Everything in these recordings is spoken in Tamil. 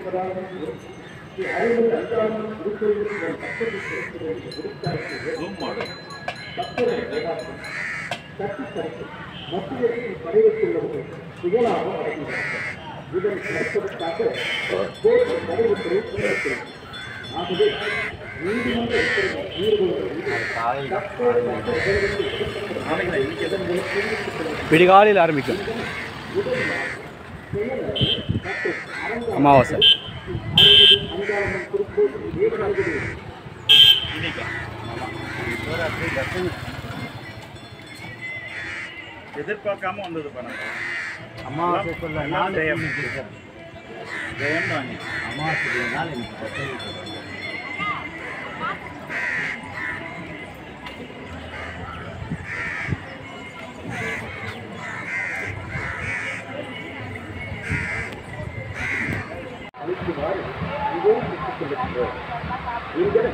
இருப்பதாகவும் அறிவில் அஞ்சாமல் உருப்பொழிவு பக்கத்தில் இருக்கிறது உருத்தாக்கு பக்தரை வேதாந்தம் கட்டுக்கரைக்கும் மத்திய படைவத்துள்ளவர்கள் சுயலாபம் அடைகிறார்கள் இதனை நடப்பதற்காக கோர்ட் நடைமுறை புரிவிக்கிறது ஆகவே நீதிமன்ற உத்தரவை மீறுபவர்கள் விடிகாலையில் ஆரம்பிக்கும் அமாவாசை அஞ்சாளம் குறிப்பு ஏகனாகிறது எதிர்பார்க்காம வந்தது பணம் அமாவாசைக்குள்ள நாள் ஜெயம். ஜெயம் ஜெயம் தான் அமாவாசை நாள் எனக்கு பத்தொன்பது. அளிக்குமாறு மிகவும் பெற்றுக்கொள்கின்றோம் நீங்கள்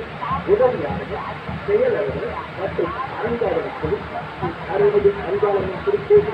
உதவியாளர்கள் செயலாளர்கள் மற்றும் அறங்காவலர்கள் அறுபது அங்காளம் குறிப்போடு